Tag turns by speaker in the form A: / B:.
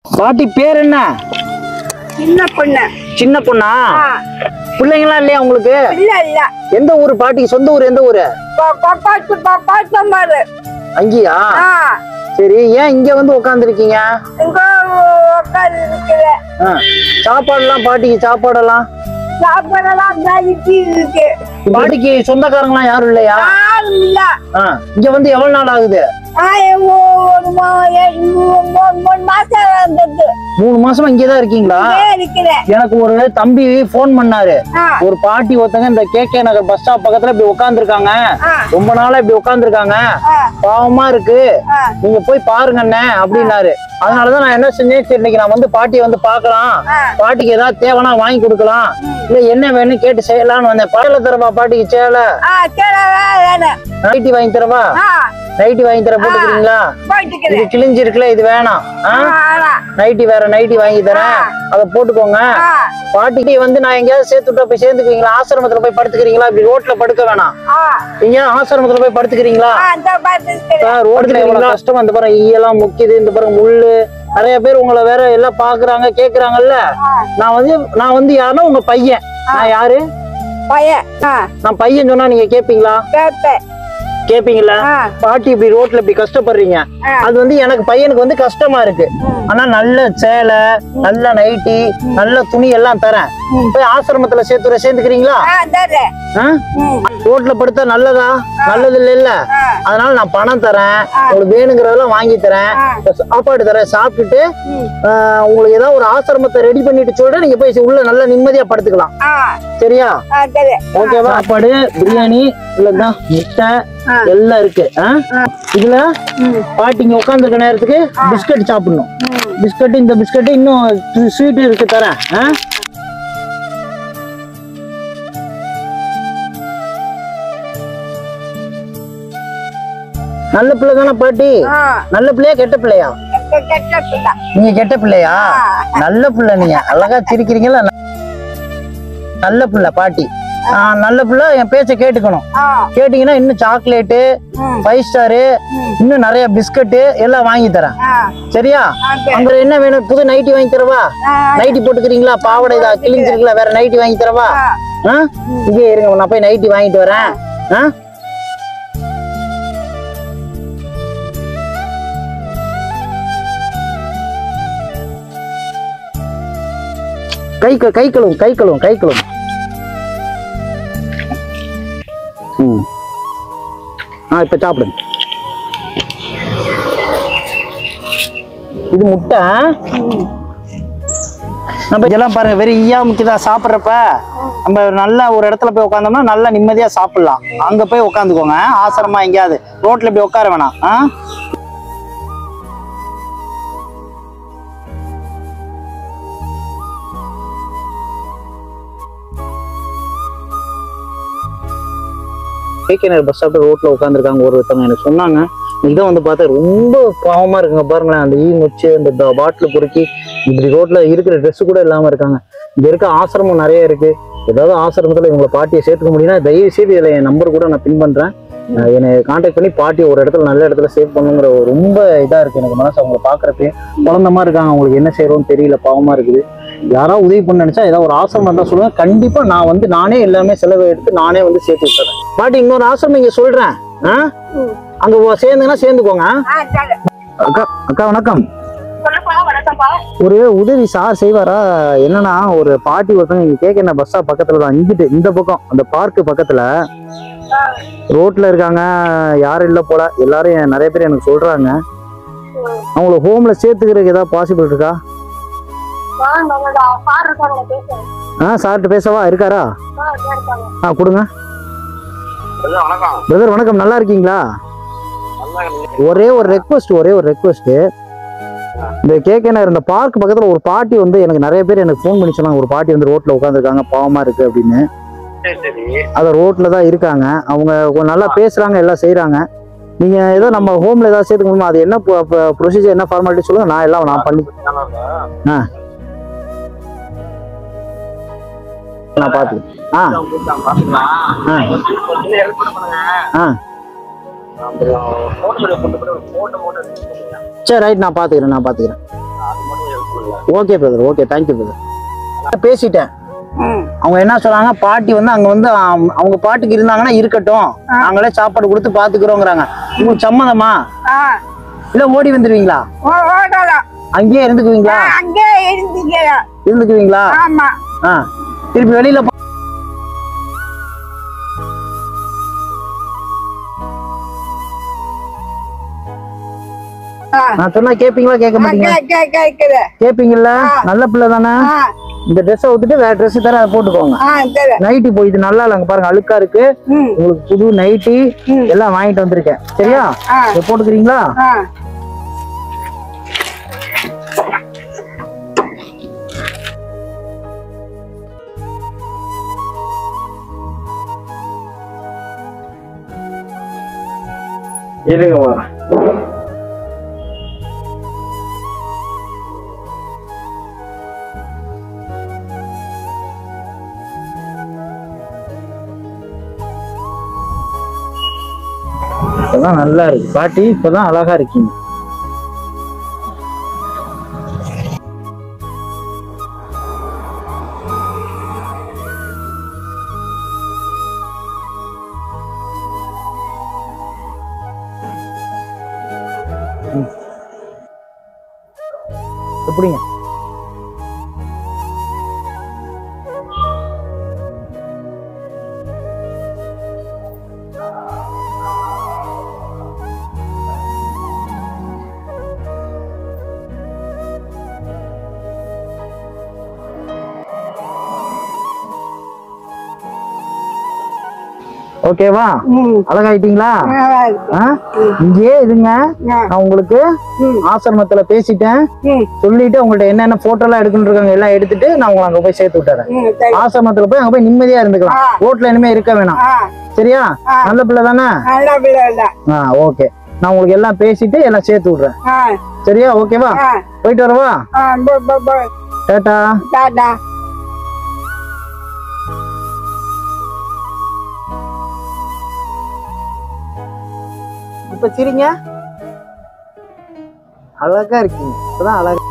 A: பாட்டி பேர் என்ன
B: சின்ன பொண்ணு
A: சின்ன பொண்ணா
B: ஆ,
A: பிள்ளைங்களாம் இல்லையா உங்களுக்கு
B: இல்ல இல்ல
A: எந்த ஊரு பாட்டிக்கு சொந்த ஊர் எந்த ஊரு
B: பாப்பாத்து பாப்பாத்து மாதிரி
A: அங்கேயா
B: ஆ
A: சரி ஏன் இங்க வந்து உட்காந்துருக்கீங்க
B: இங்க உட்காந்து இருக்கிற
A: சாப்பாடுலாம் பாட்டிக்கு சாப்பாடெல்லாம்
B: சாப்பாடெல்லாம் கழிச்சு இருக்கு
A: பாட்டிக்கு சொந்தக்காரங்களாம் யாரும் இல்லையா
B: யாரும் இல்ல
A: ஆ, இங்க வந்து எவ்வளவு நாள் ஆகுது
B: ஆ, ஒரு மா- எ- மூ- மூ- மூணு மாசம் இருந்தது
A: மூணு மாசமா இங்கதான் இருக்கீங்களா
B: இங்கே இருக்கிறேன்
A: எனக்கு ஒரு தம்பி ஃபோன் பண்ணாரு
B: ஆ,
A: ஒரு பாட்டி ஒருத்தங்க இந்த K K Nagar bus stop பக்கத்துல இப்படி உட்காந்துருக்காங்க
B: ஆ,
A: ரொம்ப நாளா இப்படி உட்காந்துருக்காங்க
B: ஆ,
A: பாவமா இருக்கு
B: ஆ.
A: நீங்க போய் பாருங்க அண்ணே அப்படின்னாரு அதனாலதான் நான் என்ன செஞ்சேன் சரி இன்னைக்கு நான் வந்து பாட்டியை வந்து பார்க்கலாம்
B: ஆ.
A: பாட்டிக்கு ஏதாவது தேவைன்னா வாங்கி கொடுக்கலாம் இல்ல என்ன வேணும் கேட்டு செய்யலாம்னு வந்தேன் பாடல தரவா பாட்டிக்கு சேலை
B: ஆ, கிழவா வேணும்.
A: நைட்டி வாங்கி தரவா
B: ஆ,
A: நைட்டி வாங்கி தர போட்டுக்கிறீங்களா இது
B: போட்டுக்கிறேன்.
A: கிழிஞ்சு இருக்குல்ல இது வேணாம் ஆ?
B: ஆ, ஆமா.
A: நைட்டி வேற நைட்டி வாங்கி தரேன் அதை போட்டுக்கோங்க
B: ஆ,
A: பாட்டிக்கு வந்து நான் எங்கேயாவது சேர்த்து விட்டா போய் சேர்ந்துக்குவீங்களா ஆசிரமத்துல போய் படுத்துக்கிறீங்களா இப்படி ரோட்ல படுக்க வேணாம்
B: ஆ,
A: எங்க ஆசிரமத்துல போய் படுத்துக்கிறீங்களா
B: ஆ, இந்த பார்த்துக்கிறேன்.
A: சார், ரோட்ல எவ்வளவு கஷ்டம் இந்த பாருங்க ஈயெல்லாம் முக்கியது இந்த பாருங்க முள்ளு நிறைய பேர் உங்களை வேற எல்லாம் பாக்குறாங்க கேக்குறாங்கல்ல
B: ஆ,
A: நான் வந்து நான் வந்து யாருன்னா உங்க பையன் நான் யாரு
B: பையன். ஆ,
A: நான் பையன் சொன்னா நீங்க கேப்பீங்களா
B: கேட்பேன்.
A: கேப்பீங்களா
B: ஆ,
A: பாட்டி இப்படி ரோட்ல இப்படி கஷ்டப்படுறீங்க
B: ஆ.
A: அது வந்து எனக்கு பையனுக்கு வந்து கஷ்டமா இருக்கு
B: ம்.
A: ஆனா நல்ல சேலை நல்ல நைட்டி நல்ல துணி எல்லாம் தரேன் போய் ஆசிரமத்துல சேர்த்து விட சேர்ந்துக்கிறீங்களா
B: ஆ, தர்றேன்.
A: ஆ?
B: ம்,
A: ரோட்ல படுத்தா நல்லதா நல்லது இல்ல
B: ஆ,
A: அதனால நான் பணம் தரேன் உங்களுக்கு வேணுங்கிறதெல்லாம் வாங்கி தரேன்
B: ஆ.
A: சாப்பாடு தரேன் சாப்பிட்டுட்டு
B: ம்.
A: ஆஹ், உங்களுக்கு ஏதாவது ஒரு ஆசிரமத்தை ரெடி பண்ணிட்டு சொல்றேன் நீங்க போய் உள்ள நல்லா நிம்மதியா படுத்துக்கலாம்
B: ஆ,
A: சரியா
B: ஆ, தர்றேன்.
A: ஓகேவா சாப்பாடு பிரியாணி இல்லைன்னா முட்டை
B: ஆ.
A: எல்லாம் இருக்கு ஆ?
B: ஆ.
A: இதுல
B: ம்,
A: பாட்டிங்க உட்காந்துருக்க நேரத்துக்கு பிஸ்கட் சாப்பிடணும்
B: ம்.
A: பிஸ்கட் இந்த பிஸ்கட் இன்னும் ஸ்வீட் இருக்கு தரேன் ஆ? நல்ல பிள்ளை தானே பாட்டி
B: ஆ,
A: நல்ல பிள்ளையா கெட்ட பிள்ளையா
B: எனக்கு கெட்ட பிள்ளை.
A: நீங்க கெட்ட பிள்ளையா
B: ஆ.
A: நல்ல பிள்ளை நீங்க அழகா சிரிக்கிறீங்களா நல்ல பிள்ளை பாட்டி ஆ, நல்ல பிள்ளை என் பேச்ச கேட்டுக்கணும்
B: ஆ,
A: கேட்டீங்கன்னா இன்னும் சாக்லேட்டு
B: ம்,
A: ஃபைவ் ஸ்டாரு இன்னும் நிறைய பிஸ்கட்டு எல்லாம் வாங்கி தரேன்
B: ஆ,
A: சரியா
B: ஓகே.
A: அங்க என்ன வேணும் புது நைட்டி வாங்கி தரவா
B: ஆ,
A: நைட்டி போட்டுக்கிறீங்களா பாவாடை இதா கிழிஞ்சிருக்குல்ல வேற நைட்டி வாங்கி தரவா
B: ஆ,
A: ஆ? இங்கே இருங்க நான் போய் நைட்டி வாங்கிட்டு வரேன் ஆ? கை க- கை கழுவும் கை கழுவும் கை கழுவும் ம் ஆ இப்ப சாப்பிடுங்க இது முட்டை நம்ம இதெல்லாம் பாருங்க வெறும் ஈயா முக்கியதா சாப்பிட்றப்ப நம்ம நல்ல ஒரு இடத்துல போய் உட்காந்தோம்னா நல்லா நிம்மதியா சாப்பிடலாம் அங்க போய் உட்காந்துக்கோங்க ஆசிரமா எங்கேயாவது ரோட்ல போய் உட்கார வேணாம் ஆ? கேகேநகர் பஸ் ஸ்டாப்ல ரோட்ல உட்காந்துருக்காங்க ஒருத்தவங்க எனக்கு சொன்னாங்க இதை வந்து பார்த்தா ரொம்ப பாவமா இருக்குங்க பாருங்களேன் அந்த ஈ முச்சு அந்த பாட்டில் பொறுக்கி இப்படி ரோட்ல இருக்கிற Dress கூட இல்லாம இருக்காங்க இங்க இருக்க ஆசிரமம் நிறைய இருக்கு ஏதாவது ஆசிரமத்துல இவங்களை பாட்டியை சேர்த்துக்க முடியும்னா தயவு செய்து இதுல என் நம்பர் கூட நான் பின் பண்றேன் அஹ் என்னை காண்டாக்ட் பண்ணி பாட்டி ஒரு இடத்துல நல்ல இடத்துல சேவ் பண்ணுங்கிற ஒரு ரொம்ப இதா இருக்கு எனக்கு மனசு அவங்களை பாக்குறப்பே குழந்த மாதிரி இருக்காங்க அவங்களுக்கு என்ன செய்யறோம்னு தெரியல பாவமா இருக்குது யாராவது உதவி பண்ண நினைச்சா ஏதாவது ஒரு ஆசிரமம் தான் சொல்லுங்க கண்டிப்பா நான் வந்து நானே எல்லாமே செலவு எடுத்து நானே வந்து சேர்த்து விட்டுறேன் பாட்டி இன்னொரு ஆசிரமம் இங்க சொல்றேன் ஆ?
B: ம்.
A: அங்க போ- சேர்ந்துங்கன்னா சேர்ந்துக்கோங்க
B: ஆ, தர்றேன்.
A: அக்கா அக்கா வணக்கம்
B: சொல்லுப்பா, வணக்கம்ப்பா.
A: ஒரு உதவி சார் செய்வாரா என்னன்னா ஒரு பாட்டி ஒருத்தவங்க இங்க கேட்க பஸ் ஸ்டாப் பக்கத்துல தான் இங்கிட்டு இந்த பக்கம் அந்த பார்க்கு பக்கத்துல
B: ஆ,
A: ரோட்ல இருக்காங்க யாரும் இல்ல போல எல்லாரும் என் நிறைய பேர் எனக்கு சொல்றாங்க
B: ம்.
A: அவங்கள ஹோம்ல சேர்த்துக்கிறதுக்கு ஏதாவது பாசிபிள் இருக்கா
B: வாங்க, உங்களோட சார் இருக்காங்க, பேசுறேன்.
A: ஆ சார்கிட்ட பேசவா இருக்காரா
B: ஆ, இதோ இருக்காங்க.
A: ஆ கொடுங்க பிரதர் வணக்கம் நல்லா இருக்கீங்களா ஒரே ஒரு ரெக்வஸ்ட் ஒரே ஒரு ரெக்வஸ்ட் இந்த கேகேனர் இந்த பார்க் பக்கத்துல ஒரு பாட்டி வந்து எனக்கு நிறைய பேர் எனக்கு ஃபோன் பண்ணி சொன்னாங்க ஒரு பாட்டி வந்து ரோட்ல உட்காந்துருக்காங்க பாவமா இருக்கு அப்படின்னு அத ரோட்ல தான் இருக்காங்க அவங்க கொஞ்சம் நல்லா பேசுறாங்க எல்லாம் செய்றாங்க நீங்க ஏதோ நம்ம ஹோம்ல ஏதாவது சேர்த்துக்க முடியுமா அது என்ன ப்ரொசீஜர் என்ன ஃபார்மாலிட்டி சொல்லுங்க நான் எல்லாம் நான் பண்ணி ஆ நான் பார்த்து ஆ ஆ ஆ சரி ரைட் நான் பார்த்துக்கிறேன் நான் பார்த்துக்கிறேன் okay brother okay thank you brother பேசிட்டேன்
B: ம்
A: அவங்க என்ன சொல்றாங்க பாட்டி வந்து அங்க வந்து ஆம், அவங்க பாட்டுக்கு இருந்தாங்கன்னா இருக்கட்டும் நாங்களே சாப்பாடு கொடுத்து பாத்துக்கிறோங்கிறாங்க உங்களுக்கு சம்மதமா
B: ஆ
A: இல்ல ஓடி வந்துருவீங்களா
B: ஓ ஓடலாம்
A: அங்கேயே இருந்துக்குவீங்களா
B: அங்கே இருந்துக்கிறேன்
A: இருந்துக்குவீங்களா
B: ஆமா
A: ஆ திருப்பி வெளியில போ-
B: ஆ
A: நான் சொன்னா கேப்பீங்களா கேட்க மாட்டீங்க
B: கே கே கேக்குது
A: கேப்பீங்கல்ல நல்ல பிள்ளை தானே
B: ஆ
A: இந்த ட்ரெஸ்ஸை விட்டுட்டு வேற ட்ரெஸ் தர அதை போட்டுக்கோங்க
B: ஆ சரி
A: நைட்டி போய் இது நல்லா இல்லைங்க பாருங்க அழுக்கா இருக்கு
B: ம்
A: உங்களுக்கு புது நைட்டி எல்லாம் வாங்கிட்டு வந்திருக்கேன் சரியா
B: ஆ.
A: இதை போட்டுக்கிறீங்களா
B: ஆ
A: இருங்க வரேன் இப்பதான் நல்லா இருக்கு பாட்டி இப்பதான் அழகா இருக்கீங்க ம். எப்படிங்க ஓகேவா
B: ம்
A: அழகாயிட்டீங்களா
B: நல்லா இருக்கு
A: ஆ? இங்கேயே இருங்க
B: ஆ.
A: நான் உங்களுக்கு
B: ம்
A: ஆசிரமத்துல பேசிட்டேன்
B: ம்
A: சொல்லிட்டு உங்கள்ட்ட என்னென்ன போட்டோ எல்லாம் எடுக்கணும் இருக்காங்க எல்லாம் எடுத்துட்டு நான் உங்களை அங்க போய் சேர்த்து விட்டுறேன்
B: ம் சரி
A: ஆசிரமத்துல போய் அங்க போய் நிம்மதியா இருந்துக்கலாம்
B: ஆ.
A: ரோட்ல இனிமே இருக்க வேணாம்
B: ஆ
A: சரியா
B: ஆ.
A: நல்ல பிள்ளை தானே
B: நல்ல பிள்ளை இல்லை
A: ஆ ஓகே நான் உங்களுக்கு எல்லாம் பேசிட்டு எல்லாம் சேர்த்து விடுறேன்
B: ஆ
A: சரியா ஓகேவா
B: ஆ
A: போயிட்டு வரவா
B: ஆ போ போ போ
A: டாட்டா
B: டாடா
A: இப்ப சிரிங்க அழகா இருக்கீங்க இப்பதான் அழகா